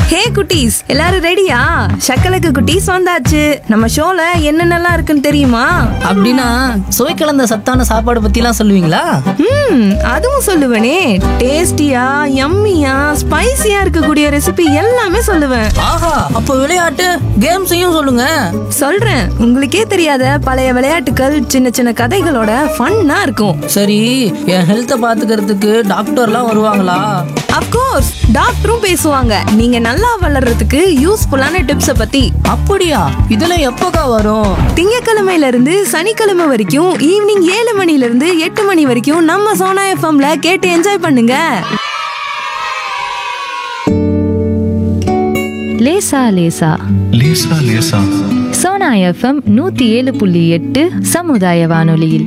ஹே குட்டீஸ் எல்லாரும் ரெடியா சக்கலக்கு குட்டீஸ் வந்தாச்சு நம்ம ஷோல என்னென்னலாம் இருக்குன்னு தெரியுமா அப்படின்னா சுவை கலந்த சத்தான சாப்பாடு பத்திலாம் சொல்லுவீங்களா ம் அதுவும் சொல்லுவேனே டேஸ்டியா யம்மியா ஸ்பைசியா இருக்கக்கூடிய ரெசிபி எல்லாமே சொல்லுவேன் ஆஹா அப்போ விளையாட்டு கேம்ஸையும் சொல்லுங்க சொல்றேன் உங்களுக்கே தெரியாத பழைய விளையாட்டுகள் சின்ன சின்ன கதைகளோட ஃபன்னா இருக்கும் சரி என் ஹெல்த்தை பாத்துக்கிறதுக்கு டாக்டர்லாம் வருவாங்களா அப்கோர்ஸ் டாக்டரும் பேசுவாங்க நீங்க நல்லா வளர்றதுக்கு யூஸ்ஃபுல்லான டிப்ஸை பத்தி அப்படியா இதெல்லாம் எப்போக்கா வரும் திங்கக்கிழமையில இருந்து சனிக்கிழமை வரைக்கும் ஈவினிங் ஏழு மணில இருந்து எட்டு மணி வரைக்கும் நம்ம சோனா எஃப்எம்ல கேட்டு என்ஜாய் பண்ணுங்க லேசா லேசா லேசா லேசா சோனா எஃப்எம் நூத்தி ஏழு புள்ளி எட்டு சமுதாய வானொலியில்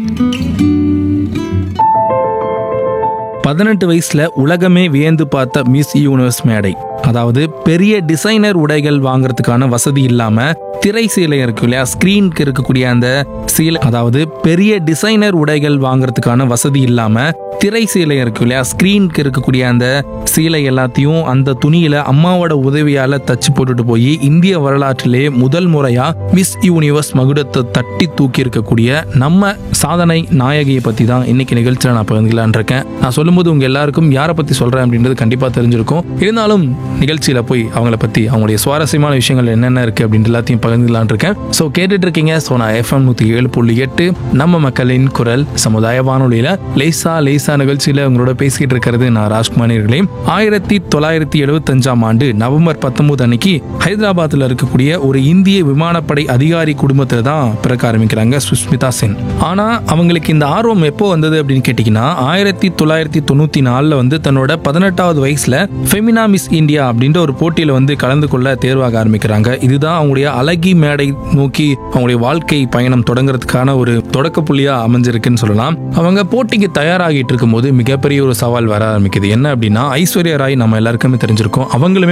பதினெட்டு வயசுல உலகமே வியந்து பார்த்த மிஸ் யூனிவர்ஸ் மேடை அதாவது பெரிய டிசைனர் உடைகள் வாங்குறதுக்கான வசதி இல்லாம திரை சீலை இருக்கு இல்லையா ஸ்கிரீனுக்கு இருக்கக்கூடிய அந்த சீலை அதாவது பெரிய டிசைனர் உடைகள் வாங்குறதுக்கான வசதி இல்லாம திரை சீலை இருக்கு இல்லையா ஸ்கிரீனுக்கு இருக்கக்கூடிய அந்த சீலை எல்லாத்தையும் அந்த துணியில அம்மாவோட உதவியால தச்சு போட்டுட்டு போய் இந்திய வரலாற்றிலே முதல் முறையா மிஸ் யூனிவர்ஸ் மகுடத்தை தட்டி தூக்கி இருக்கக்கூடிய நம்ம சாதனை நாயகியை பத்தி தான் இன்னைக்கு நிகழ்ச்சியில நான் பகிர்ந்துக்கலான் இருக்கேன் நான் சொல்லும்போது உங்க எல்லாருக்கும் யாரை பத்தி சொல்றேன் அப்படின்றது கண்டிப்பா தெரிஞ்சிருக்கும் இருந்தாலும் நிகழ்ச்சியில போய் அவங்கள பத்தி அவங்களுடைய சுவாரஸ்யமான விஷயங்கள் என்னென்ன இருக்கு அப்படின்ட்டு எல்லாத்தையும் பகிர்ந்துக்கலான் இருக்கேன் ஸோ கேட்டுட்டு இருக்கீங்க ஸோ நான் எஃப்எம் நூத்தி ஏழு புள்ளி எட்டு நம்ம மக்களின் குரல் சமுதாய வானொலியில லேசா லேசா நிகழ்ச்சியில உங்களோட பேசிக்கிட்டு இருக்கிறது நான் ராஜ்குமாரிகளே ஆயிரத்தி தொள்ளாயிரத்தி எழுபத்தஞ்சாம் ஆண்டு நவம்பர் பத்தொன்பது அன்னைக்கு ஹைதராபாத்ல இருக்கக்கூடிய ஒரு இந்திய விமானப்படை அதிகாரி குடும்பத்துல தான் பிறக்க ஆரம்பிக்கிறாங்க சுஸ்மிதா சென் ஆனா அவங்களுக்கு இந்த ஆர்வம் எப்போ வந்தது அப்படின்னு கேட்டீங்கன்னா ஆயிரத்தி தொள்ளாயிரத்தி தொண்ணூத்தி நாலுல வந்து தன்னோட பதினெட்டாவது வயசுல ஃபெமினா மிஸ் இந்தியா அப்படின்ற ஒரு போட்டியில வந்து கலந்து கொள்ள தேர்வாக ஆரம்பிக்கிறாங்க இதுதான் அவங்களுடைய அழகி மேடை நோக்கி அவங்களுடைய வாழ்க்கை பயணம் தொடங்குறதுக்கான ஒரு தொடக்க புள்ளியா அமைஞ்சிருக்குன்னு சொல்லலாம் அவங்க போட்டிக்கு தயாராகிட்டு இருக்கும்போது மிகப்பெரிய ஒரு சவால் வர ஆரம்பிக்குது என்ன அப்படின்னா ஐஸ்வர்யா ராய் நம்ம எல்லாருக்குமே தெரிஞ்சிருக்கோம் அவங்களுமே